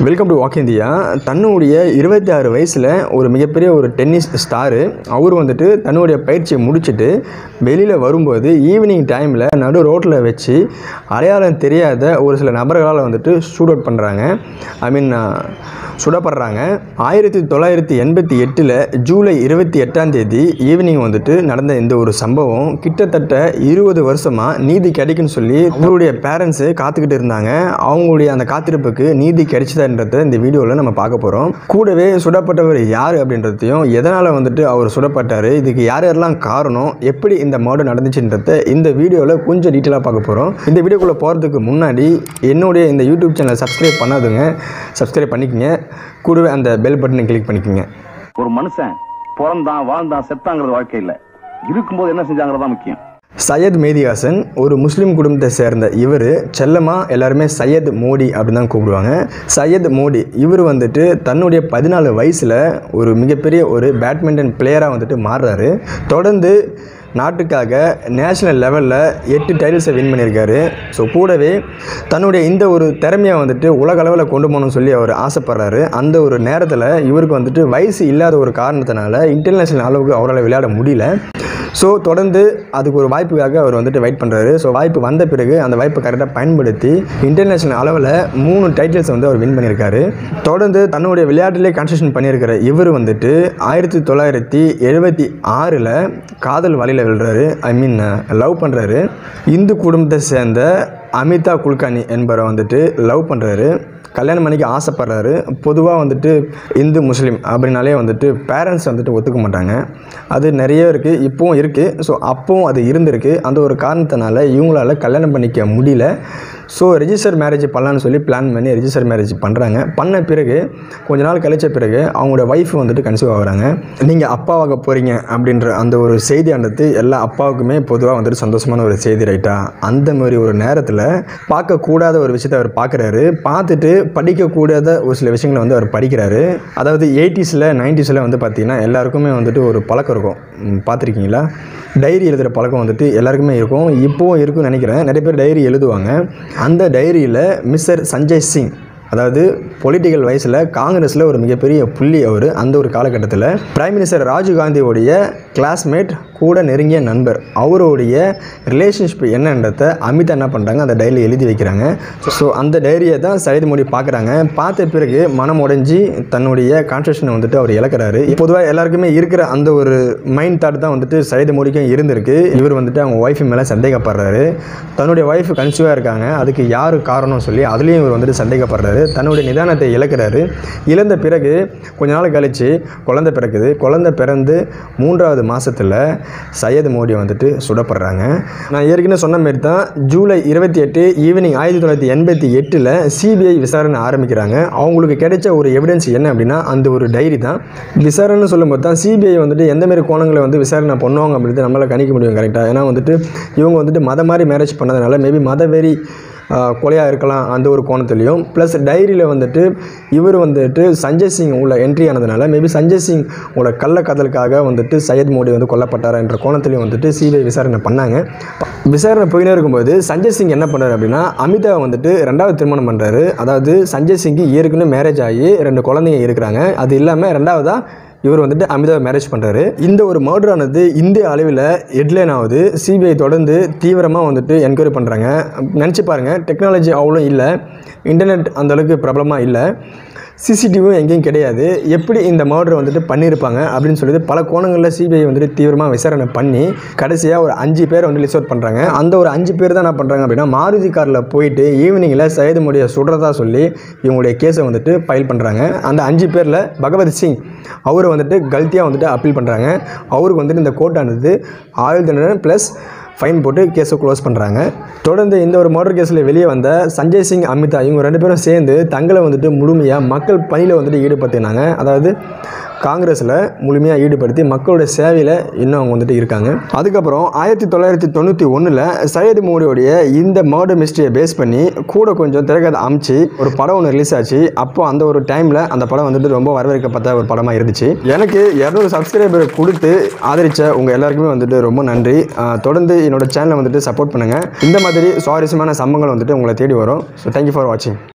welcome to walk India தன்னுடைய இருபத்தி ஆறு வயசில் ஒரு மிகப்பெரிய ஒரு டென்னிஸ் ஸ்டாரு அவர் வந்துட்டு தன்னுடைய பயிற்சியை முடிச்சுட்டு வெளியில் வரும்போது ஈவினிங் டைமில் நடு ரோட்டில் வச்சு அடையாளம் தெரியாத ஒரு சில நபர்களால் வந்துட்டு ஷூட் அவுட் பண்ணுறாங்க ஐ மீன் சுடப்படுறாங்க ஆயிரத்தி தொள்ளாயிரத்தி எண்பத்தி எட்டில் ஜூலை இருபத்தி எட்டாம் தேதி ஈவினிங் வந்துட்டு நடந்த இந்த ஒரு சம்பவம் கிட்டத்தட்ட இருபது வருஷமாக நீதி கிடைக்குன்னு சொல்லி அவருடைய பேரண்ட்ஸு காத்துக்கிட்டு இருந்தாங்க அவங்களுடைய அந்த காத்திருப்புக்கு நீதி கிடைச்சதான்றத இந்த வீடியோவில் நம்ம பார்க்க போகிறோம் கூடவே சுடப்பட்டவர் யார் அப்படின்றதையும் எதனால் வந்துட்டு அவர் சுடப்பட்டார் இதுக்கு யார் யாரெல்லாம் காரணம் எப்படி இந்த மாடு நடந்துச்சுன்றத இந்த வீடியோவில் கொஞ்சம் டீட்டெயிலாக பார்க்க போகிறோம் இந்த வீடியோக்குள்ளே போகிறதுக்கு முன்னாடி என்னுடைய இந்த யூடியூப் சேனலை சப்ஸ்கிரைப் பண்ணாதுங்க சப்ஸ்கிரைப் பண்ணிக்கங்க கூடவே அந்த பெல் பட்டனை கிளிக் பண்ணிக்கங்க ஒரு மனுஷன் பிறந்தான் வாழ்ந்தான் செத்தாங்கிறது வாழ்க்கை இல்ல இருக்கும்போது என்ன செஞ்சாங்கிறது தான் முக்கியம் சையத் மேதிஹாசன் ஒரு முஸ்லீம் குடும்பத்தை சேர்ந்த இவர் செல்லமாக எல்லாருமே சையத் மோடி அப்படின்னு தான் கூப்பிடுவாங்க சையத் மோடி இவர் வந்துட்டு தன்னுடைய பதினாலு வயசில் ஒரு மிகப்பெரிய ஒரு பேட்மிண்டன் பிளேயராக வந்துட்டு மாறுறாரு தொடர்ந்து நாட்டுக்காக நேஷனல் லெவலில் எட்டு டைட்டில்ஸை வின் பண்ணியிருக்காரு ஸோ கூடவே தன்னுடைய இந்த ஒரு திறமையை வந்துட்டு உலக அளவில் கொண்டு போகணும்னு சொல்லி அவர் ஆசைப்படுறாரு அந்த ஒரு நேரத்தில் இவருக்கு வந்துட்டு வயசு இல்லாத ஒரு காரணத்தினால இன்டர்நேஷ்னல் அளவுக்கு அவரால் விளையாட முடியல ஸோ தொடர்ந்து அதுக்கு ஒரு வாய்ப்புக்காக அவர் வந்துட்டு வெயிட் பண்ணுறாரு ஸோ வாய்ப்பு வந்த பிறகு அந்த வாய்ப்பை கரெக்டாக பயன்படுத்தி இன்டர்நேஷ்னல் அளவில் மூணு டைட்டில்ஸ் வந்து அவர் வின் பண்ணியிருக்காரு தொடர்ந்து தன்னுடைய விளையாட்டிலே கான்சன்ட்ரேஷன் பண்ணியிருக்கிற இவர் வந்துட்டு ஆயிரத்தி தொள்ளாயிரத்தி எழுபத்தி ஆறில் காதல் வழியில் விழுறாரு ஐ மீன் லவ் பண்ணுறாரு இந்து குடும்பத்தை சேர்ந்த அமிதா குல்கர்னி என்பவரை வந்துட்டு லவ் பண்ணுறாரு கல்யாணம் பண்ணிக்க ஆசைப்படுறாரு பொதுவாக வந்துட்டு இந்து முஸ்லீம் அப்படின்னாலே வந்துட்டு பேரண்ட்ஸ் வந்துட்டு ஒத்துக்க மாட்டாங்க அது நிறைய இருக்குது இப்போவும் இருக்குது ஸோ அப்போவும் அது இருந்திருக்கு அந்த ஒரு காரணத்தினால இவங்களால கல்யாணம் பண்ணிக்க முடியல ஸோ ரெஜிஸ்டர் மேரேஜ் பண்ணலான்னு சொல்லி பிளான் பண்ணி ரெஜிஸ்டர் மேரேஜ் பண்ணுறாங்க பண்ண பிறகு கொஞ்ச நாள் கழிச்ச பிறகு அவங்களோட ஒய்ஃப் வந்துட்டு கன்சீவ் ஆகுறாங்க நீங்கள் அப்பாவாக போகிறீங்க அப்படின்ற அந்த ஒரு செய்தியானது எல்லா அப்பாவுக்குமே பொதுவாக வந்துட்டு சந்தோஷமான ஒரு செய்தி ரைட்டா அந்த மாதிரி ஒரு நேரத்தில் பார்க்கக்கூடாத ஒரு விஷயத்தை அவர் பார்க்குறாரு பார்த்துட்டு படிக்கக்கூடாத ஒரு சில விஷயங்களை வந்து அவர் படிக்கிறாரு அதாவது எயிட்டிஸில் நைன்டிஸில் வந்து பார்த்திங்கன்னா எல்லாருக்குமே வந்துட்டு ஒரு பழக்கம் இருக்கும் ம், பார்த்துருக்கீங்களா டைரி எழுதுகிற பழக்கம் வந்துட்டு எல்லாருக்குமே இருக்கும் இப்போவும் இருக்குன்னு நினைக்கிறேன் நிறைய பேர் டைரி எழுதுவாங்க அந்த டைரியில் மிஸ்டர் சஞ்சய் சிங் அதாவது பொலிட்டிக்கல் வயசில் காங்கிரஸில் ஒரு மிகப்பெரிய புள்ளி அவர் அந்த ஒரு காலகட்டத்தில் பிரைம் மினிஸ்டர் ராஜீவ் காந்தியோடைய கிளாஸ்மேட் கூட நெருங்கிய நண்பர் அவருடைய ரிலேஷன்ஷிப் என்னன்றதை அமிதா என்ன பண்ணுறாங்க அந்த டைரியில் எழுதி வைக்கிறாங்க ஸோ அந்த டைரியை தான் சையது மோடி பார்க்குறாங்க பார்த்த பிறகு மனம் உடைஞ்சி தன்னுடைய கான்ட்ரேஷனை வந்துட்டு அவர் இழக்கிறாரு பொதுவாக எல்லாருக்குமே இருக்கிற அந்த ஒரு மைண்ட் தாட் தான் வந்துட்டு சையது மோடிக்கும் இருந்திருக்கு இவர் வந்துட்டு அவங்க ஒய்ஃப் மேலே சந்தேகப்படுறாரு தன்னுடைய ஒய்ஃப் கன்சீவாக இருக்காங்க அதுக்கு யார் காரணம் சொல்லி அதுலேயும் இவர் வந்துட்டு சந்தேகப்படுறாரு தன்னுடைய நிதானத்தை இழக்கிறாரு இழந்த பிறகு கொஞ்ச நாள் கழித்து குழந்தை பிறக்குது குழந்தை பிறந்து மூன்றாவது மாதத்தில் சையது மோடி வந்துட்டு சுடப்படுறாங்க நான் ஏற்கனவே சொன்ன மாதிரி தான் ஜூலை இருபத்தி எட்டு ஈவினிங் ஆயிரத்தி தொள்ளாயிரத்தி எண்பத்தி எட்டில் சிபிஐ விசாரணை ஆரம்பிக்கிறாங்க அவங்களுக்கு கிடைச்ச ஒரு எவிடன்ஸ் என்ன அப்படின்னா அந்த ஒரு டைரி தான் விசாரணை சொல்லும்போது தான் சிபிஐ வந்துட்டு எந்த மாதிரி கோணங்களை வந்து விசாரணை பண்ணுவாங்க அப்படின்றது நம்மளால் கணிக்க முடியும் கரெக்டாக ஏன்னா வந்துட்டு இவங்க வந்துட்டு மத மாதிரி மேரேஜ் பண்ணதுனால மேபி மதவெறி கொலையாக இருக்கலாம் அந்த ஒரு கோணத்துலேயும் ப்ளஸ் டைரியில் வந்துட்டு இவர் வந்துட்டு சஞ்சய் சிங் உள்ள என்ட்ரி ஆனதுனால மேபி சஞ்சய் சிங் உள்ள கள்ள காதலுக்காக வந்துட்டு சையத் மோடி வந்து கொல்லப்பட்டாரா என்ற கோணத்துலையும் வந்துட்டு சிபிஐ விசாரணை பண்ணாங்க விசாரணை போயினே இருக்கும்போது சஞ்சய் சிங் என்ன பண்ணார் அப்படின்னா அமிதா வந்துட்டு ரெண்டாவது திருமணம் பண்ணுறாரு அதாவது சஞ்சய் சிங்கு ஏற்கனவே மேரேஜ் ஆகி ரெண்டு குழந்தைங்க இருக்கிறாங்க அது இல்லாமல் ரெண்டாவதாக இவர் வந்துட்டு அமிதாவை மேரேஜ் பண்ணுறாரு இந்த ஒரு மர்டரானது இந்திய அளவில் ஹெட்லைன் ஆகுது சிபிஐ தொடர்ந்து தீவிரமாக வந்துட்டு என்கொயரி பண்ணுறாங்க நினச்சி பாருங்கள் டெக்னாலஜி அவ்வளோ இல்லை இன்டர்நெட் அந்தளவுக்கு பிரபலமாக இல்லை சிசிடிவியும் எங்கேயும் கிடையாது எப்படி இந்த மர்டர் வந்துட்டு பண்ணியிருப்பாங்க அப்படின்னு சொல்லிட்டு பல கோணங்களில் சிபிஐ வந்துட்டு தீவிரமாக விசாரணை பண்ணி கடைசியாக ஒரு அஞ்சு பேர் வந்து லிஸ்ட் அவுட் பண்ணுறாங்க அந்த ஒரு அஞ்சு பேர் தான் என்ன பண்ணுறாங்க அப்படின்னா மாருதி காரில் போயிட்டு ஈவினிங்கில் சையது மோடியை சுடுறதா சொல்லி இவங்களுடைய கேஸை வந்துட்டு ஃபைல் பண்ணுறாங்க அந்த அஞ்சு பேரில் பகவத் சிங் அவர் வந்துட்டு கல்த்தியாக வந்துட்டு அப்பீல் பண்ணுறாங்க அவருக்கு வந்துட்டு இந்த கோர்ட்டானது ஆயுள் தண்டனை ப்ளஸ் ஃபைன் போட்டு கேஸை க்ளோஸ் பண்ணுறாங்க தொடர்ந்து இந்த ஒரு மர்டர் கேஸில் வெளியே வந்த சஞ்சய் சிங் அமிதா இவங்க ரெண்டு பேரும் சேர்ந்து தங்களை வந்துட்டு முழுமையாக மக்கள் பணியில் வந்துட்டு ஈடுபடுத்தினாங்க அதாவது காங்கிரஸில் முழுமையாக ஈடுபடுத்தி மக்களோட சேவையில் இன்னும் அவங்க வந்துட்டு இருக்காங்க அதுக்கப்புறம் ஆயிரத்தி தொள்ளாயிரத்தி தொண்ணூற்றி ஒன்றில் சையது மோடியோடைய இந்த மர்டர் மிஸ்ட்ரியை பேஸ் பண்ணி கூட கொஞ்சம் திரைக்கதை அமிச்சு ஒரு படம் ஒன்று ரிலீஸ் ஆச்சு அப்போ அந்த ஒரு டைமில் அந்த படம் வந்துட்டு ரொம்ப வரவேற்கப்பட்ட ஒரு படமாக இருந்துச்சு எனக்கு இரநூறு சப்ஸ்கிரைபர் கொடுத்து ஆதரித்த உங்கள் எல்லாருக்குமே வந்துட்டு ரொம்ப நன்றி ஆஹ் தொடர்ந்து என்னோட சேனலை வந்துட்டு சப்போர்ட் பண்ணுங்கள் இந்த மாதிரி சுவாரஸ்யமான சம்பவங்கள் வந்துட்டு உங்களை தேடி வரும் ஸோ தேங்க்யூ ஃபார் வாட்சிங்